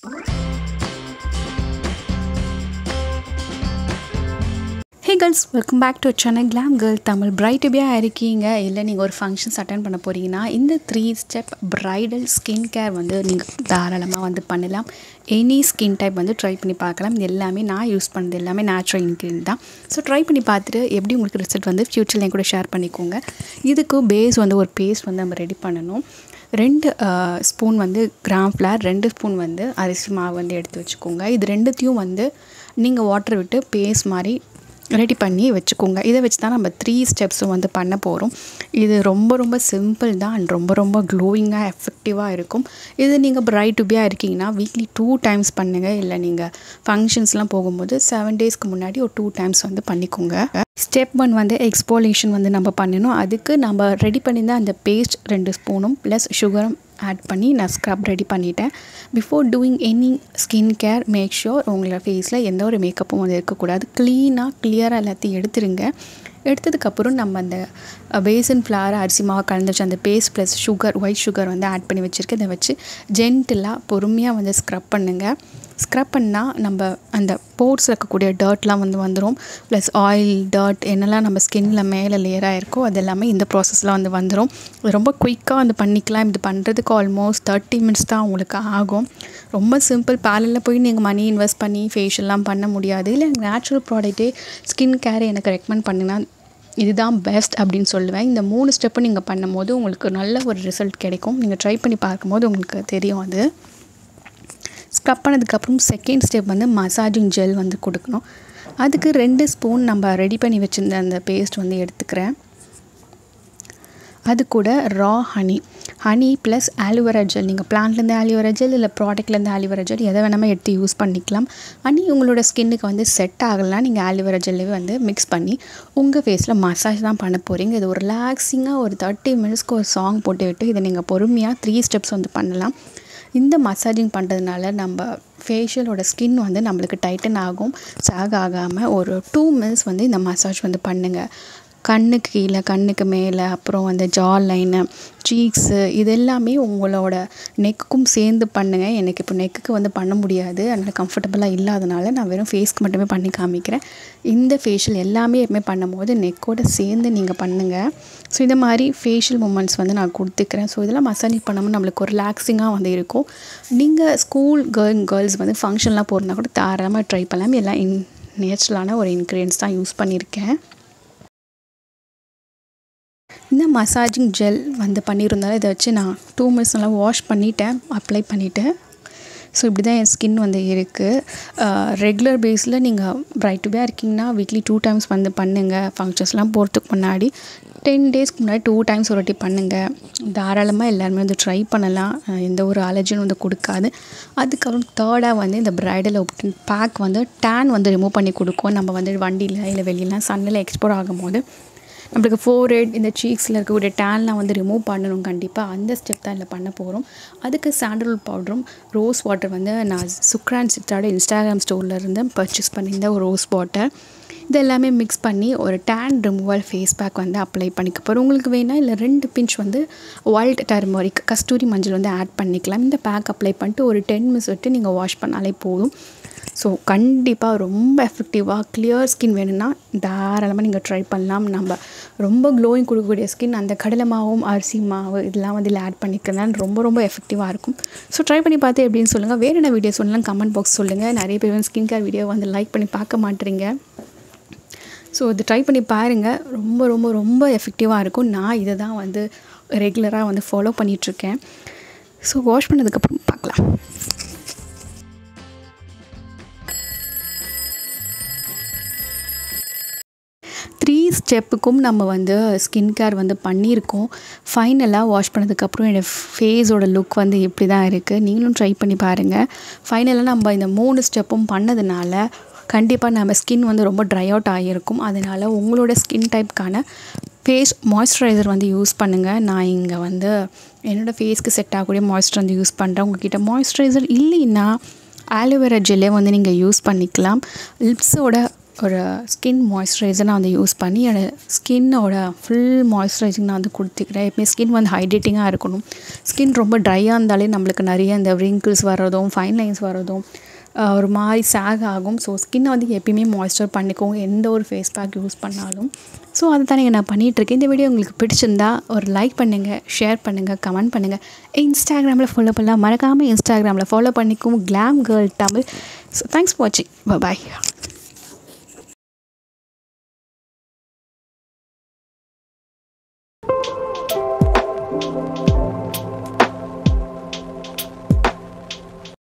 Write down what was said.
hey girls welcome back to channel glam girl Tamil பிரைட்டுபியாக இருக்கீங்க இல்லை நீங்கள் ஒரு ஃபங்க்ஷன்ஸ் அட்டன் பண்ண போகிறீங்கன்னா இந்த three step bridal skin care வந்து நீங்கள் தாராளமாக வந்து பண்ணலாம் எனி ஸ்கின் டைப் வந்து ட்ரை பண்ணி பார்க்கலாம் இது எல்லாமே நான் யூஸ் பண்ணது எல்லாமே நேச்சுரல் இன்க்ரீடியன்ட் தான் ஸோ ட்ரை பண்ணி பார்த்துட்டு எப்படி உங்களுக்கு ரிசல்ட் வந்து ஃப்யூச்சரில் கூட ஷேர் பண்ணிக்கோங்க இதுக்கு பேஸ் வந்து ஒரு பேஸ்ட் வந்து நம்ம ரெடி பண்ணணும் ரெண்டு ஸ்பூன் வந்து கிராம் ஃப்ளார் ரெண்டு ஸ்பூன் வந்து அரிசி மாவு வந்து எடுத்து வச்சுக்கோங்க இது ரெண்டுத்தையும் வந்து நீங்கள் வாட்டர் விட்டு பேஸ்ட் மாதிரி ரெடி பண்ணி வச்சுக்கோங்க இதை வச்சு தான் நம்ம த்ரீ ஸ்டெப்ஸும் வந்து பண்ண போகிறோம் இது ரொம்ப ரொம்ப சிம்பிள் தான் அண்ட் ரொம்ப ரொம்ப க்ளோயிங்காக எஃபெக்டிவாக இருக்கும் இது நீங்கள் பிரைட் டுபியாக இருக்கீங்கன்னா வீக்லி டூ டைம்ஸ் பண்ணுங்கள் இல்லை நீங்கள் ஃபங்க்ஷன்ஸ்லாம் போகும்போது செவன் டேஸ்க்கு முன்னாடி ஒரு டூ டைம்ஸ் வந்து பண்ணிக்கோங்க ஸ்டெப் ஒன் வந்து எக்ஸ்போலேஷன் வந்து நம்ம பண்ணணும் அதுக்கு நம்ம ரெடி பண்ணியிருந்த அந்த பேஸ்ட் ரெண்டு ஸ்பூனும் ப்ளஸ் சுகரும் ஆட் பண்ணி நான் ஸ்க்ரப் ரெடி பண்ணிட்டேன் before doing any skin care make sure உங்களோட ஃபேஸில் எந்த ஒரு மேக்கப்பும் வந்து இருக்கக்கூடாது க்ளீனாக கிளியராக எல்லாத்தையும் எடுத்துருங்க எடுத்ததுக்கப்புறம் நம்ம அந்த பேசன் ஃப்ளார் அரிசி மாவு கலந்து வச்சு அந்த paste plus sugar white sugar வந்து ஆட் பண்ணி வச்சுருக்கேன் இதை வச்சு ஜென்டிலாக பொறுமையாக வந்து ஸ்க்ரப் பண்ணுங்கள் ஸ்க்ரப் பண்ணால் நம்ம அந்த போர்ட்ஸில் இருக்கக்கூடிய டர்ட்லாம் வந்து வந்துடும் ப்ளஸ் ஆயில் டர்ட் என்னெல்லாம் நம்ம ஸ்கின்ல மேலே லேயராக இருக்கோ அது எல்லாமே இந்த ப்ராசஸில் வந்து வந்துடும் ரொம்ப குயிக்காக வந்து பண்ணிக்கலாம் இது பண்ணுறதுக்கு ஆல்மோஸ்ட் தேர்ட்டி மினிட்ஸ் தான் உங்களுக்கு ஆகும் ரொம்ப சிம்பிள் பார்லரில் போய் நீங்கள் மணி இன்வெஸ்ட் பண்ணி ஃபேஷியல்லாம் பண்ண முடியாது இல்லை நேச்சுரல் ப்ராடக்ட்டே ஸ்கின் கேர் எனக்கு ரெக்கமெண்ட் பண்ணுங்கன்னா இதுதான் பெஸ்ட் அப்படின்னு சொல்லுவேன் இந்த மூணு ஸ்டெப்பு நீங்கள் பண்ணும்போது உங்களுக்கு நல்ல ஒரு ரிசல்ட் கிடைக்கும் நீங்கள் ட்ரை பண்ணி பார்க்கும்போது உங்களுக்கு தெரியும் அது ஸ்க்ரப் பண்ணதுக்கப்புறம் செகண்ட் ஸ்டெப் வந்து மசாஜிங் ஜெல் வந்து கொடுக்கணும் அதுக்கு ரெண்டு ஸ்பூன் நம்ம ரெடி பண்ணி வச்சுருந்த அந்த பேஸ்ட் வந்து எடுத்துக்கிறேன் அது கூட raw honey honey plus aloe vera gel நீங்கள் பிளான்ட்லேருந்து ஆலிவரா ஜெல் இல்லை ப்ராடக்ட்லேருந்து ஆலிவரா ஜெல் எதை வேணாமல் எடுத்து யூஸ் பண்ணிக்கலாம் ஹனி உங்களோட ஸ்கின்னுக்கு வந்து செட் ஆகலாம் நீங்கள் ஆலிவரா ஜெல்லே வந்து மிக்ஸ் பண்ணி உங்கள் ஃபேஸில் மசாஜ் தான் பண்ண போகிறீங்க இது ஒரு ரிலாக்ஸிங்காக ஒரு தேர்ட்டி மினிட்ஸ்க்கு ஒரு சாங் போட்டு விட்டு இதை நீங்கள் பொறுமையாக த்ரீ ஸ்டெப்ஸ் வந்து பண்ணலாம் இந்த மசாஜிங் பண்ணுறதுனால நம்ம ஃபேஷியலோட ஸ்கின் வந்து நம்மளுக்கு டைட்டன் ஆகும் சாக் ஆகாமல் ஒரு டூ மினிட்ஸ் வந்து இந்த மசாஜ் வந்து பண்ணுங்கள் கண்ணுக்கு கீழே கண்ணுக்கு மேலே அப்புறம் அந்த ஜா லைனு சீக்ஸு இது எல்லாமே உங்களோட நெக்குக்கும் சேர்ந்து பண்ணுங்கள் எனக்கு இப்போ நெக்குக்கு வந்து பண்ண முடியாது அதனால் கம்ஃபர்டபுளாக இல்லாதனால நான் வெறும் ஃபேஸ்க்கு மட்டுமே பண்ணி காமிக்கிறேன் இந்த ஃபேஷியல் எல்லாமே எப்பவுமே பண்ணும்போது நெக்கோட சேர்ந்து நீங்கள் பண்ணுங்கள் ஸோ இந்த மாதிரி ஃபேஷியல் மூமெண்ட்ஸ் வந்து நான் கொடுத்துக்கிறேன் ஸோ இதெல்லாம் மசாஜ் பண்ணும்போது நம்மளுக்கு ஒரு ரிலாக்ஸிங்காக வந்து இருக்கும் நீங்கள் ஸ்கூல் கேர்ள் கேர்ள்ஸ் வந்து ஃபங்க்ஷன்லாம் போகிறதுனா கூட தாராளமாக ட்ரை பண்ணலாம் எல்லாம் இன் நேச்சுரலான ஒரு இன்க்ரீடியன்ஸ் தான் யூஸ் பண்ணியிருக்கேன் இந்த மசாஜிங் ஜெல் வந்து பண்ணியிருந்தாலும் இதை வச்சு நான் டூ மினிட்ஸ் நல்லா வாஷ் பண்ணிவிட்டேன் அப்ளை பண்ணிவிட்டேன் ஸோ இப்படி தான் என் ஸ்கின் வந்து இருக்குது ரெகுலர் பேஸில் நீங்கள் பிரைட்டுபியாக இருக்கீங்கன்னா வீக்லி டூ டைம்ஸ் வந்து பண்ணுங்கள் ஃபங்க்ஷன்ஸ்லாம் போகிறதுக்கு முன்னாடி டென் டேஸ்க்கு முன்னாடி டூ டைம்ஸ் ஒரு வாட்டி பண்ணுங்கள் தாராளமாக எல்லாருமே வந்து ட்ரை பண்ணலாம் எந்த ஒரு அலர்ஜியும் வந்து கொடுக்காது அதுக்கப்புறம் தேர்டாக வந்து இந்த பிரைடல் ஒப்டின் பேக் வந்து டேன் வந்து ரிமூவ் பண்ணி கொடுக்கும் நம்ம வந்து வண்டியில் இல்லை வெளியெலாம் சன்னில் எக்ஸ்போர்ட் ஆகும்போது நம்மளுக்கு ஃபோர்ஹெட் இந்த சீக்ஸில் இருக்கக்கூடிய டேன்லாம் வந்து ரிமூவ் பண்ணணும் கண்டிப்பாக அந்த ஸ்டெப் தான் இதில் பண்ண போகிறோம் அதுக்கு சாண்டல் பவுடரும் ரோஸ் வாட்டர் வந்து நான் சுக்ரான் சித்தாட இன்ஸ்டாகிராம் ஸ்டோரில் இருந்து பர்ச்சேஸ் பண்ணியிருந்த ஒரு ரோஸ் வாட்டர் இது எல்லாமே மிக்ஸ் பண்ணி ஒரு டேன் ரிமூவல் ஃபேஸ் பேக் வந்து அப்ளை பண்ணிக்க போகிறோம் உங்களுக்கு வேணால் இல்லை ரெண்டு பிஞ்ச் வந்து ஒயில்ட் டர்மரிக் கஸ்தூரி மஞ்சள் வந்து ஆட் பண்ணிக்கலாம் இந்த பேக் அப்ளை பண்ணிட்டு ஒரு டென் மினிட்ஸ் விட்டு நீங்கள் வாஷ் பண்ணாலே போதும் ஸோ கண்டிப்பாக ரொம்ப எஃபெக்டிவாக கிளியர் ஸ்கின் வேணும்னா தாராளமாக நீங்கள் ட்ரை பண்ணலாம் நம்ம ரொம்ப க்ளோயிங் கொடுக்கக்கூடிய ஸ்கின் அந்த கடலை மாவும் அரிசி மாவு இதெல்லாம் வந்து இதில் ஆட் பண்ணிக்கிறதுனால ரொம்ப ரொம்ப எஃபெக்டிவாக இருக்கும் ஸோ ட்ரை பண்ணி பார்த்து எப்படின்னு சொல்லுங்கள் வேறு என்ன வீடியோ சொல்லலாம் கமெண்ட் பாக்ஸ் சொல்லுங்கள் நிறைய பேர் வந்து ஸ்கின் கேர் வீடியோ வந்து லைக் பண்ணி பார்க்க மாட்டேறீங்க ஸோ இது ட்ரை பண்ணி பாருங்கள் ரொம்ப ரொம்ப ரொம்ப எஃபெக்டிவாக இருக்கும் நான் இதை தான் வந்து ரெகுலராக வந்து ஃபாலோ பண்ணிகிட்ருக்கேன் ஸோ வாஷ் பண்ணதுக்கப்புறம் பார்க்கலாம் த்ரீ ஸ்டெப்புக்கும் நம்ம வந்து ஸ்கின் கேர் வந்து பண்ணியிருக்கோம் ஃபைனலாக வாஷ் பண்ணதுக்கப்புறம் என்னோடய ஃபேஸோட லுக் வந்து இப்படி தான் இருக்குது நீங்களும் ட்ரை பண்ணி பாருங்கள் ஃபைனலாக நம்ம இந்த மூணு ஸ்டெப்பும் பண்ணதுனால கண்டிப்பாக நம்ம ஸ்கின் வந்து ரொம்ப ட்ரை அவுட் ஆகியிருக்கும் அதனால் உங்களோட ஸ்கின் டைப்க்கான ஃபேஸ் மாய்ஸ்சரைசர் வந்து யூஸ் பண்ணுங்கள் நான் இங்கே வந்து என்னோடய ஃபேஸ்க்கு செட் ஆகக்கூடிய மாய்ஸ்சர் வந்து யூஸ் பண்ணுறேன் உங்ககிட்ட மாய்ஸ்சரைசர் இல்லைன்னா ஆலோவேரா ஜெல்லே வந்து நீங்கள் யூஸ் பண்ணிக்கலாம் லிப்ஸோட ஒரு ஸ்கின் மாய்ஸ்சரைசர் நான் வந்து யூஸ் பண்ணி என்னோட ஸ்கின்னோட ஃபுல் மாய்ஸ்சரைசிங் நான் வந்து கொடுத்துக்கிறேன் எப்பவுமே ஸ்கின் வந்து ஹைட்ரேட்டிங்காக இருக்கணும் ஸ்கின் ரொம்ப ட்ரையாக இருந்தாலே நம்மளுக்கு நிறைய இந்த wrinkles வர்றதும் ஃபைன் லைன்ஸ் வர்றதும் ஆஹ் ஒரு மாதிரி சேக் ஆகும் ஸோ ஸ்கின்னை வந்து எப்பயுமே மாய்ஸ்சர் பண்ணிக்கோங்க எந்த ஒரு ஃபேஸ் பேக் யூஸ் பண்ணாலும் ஸோ அதை தானே நான் பண்ணிகிட்ருக்கேன் இந்த வீடியோ உங்களுக்கு பிடிச்சிருந்தா ஒரு லைக் பண்ணுங்கள் ஷேர் பண்ணுங்கள் கமெண்ட் பண்ணுங்கள் இன்ஸ்டாகிராமில் ஃபாலோ பண்ணலாம் மறக்காமல் இன்ஸ்டாகிராமில் ஃபாலோ பண்ணிக்கோங்க glam girl Tamil so thanks for வாட்சிங் பாய்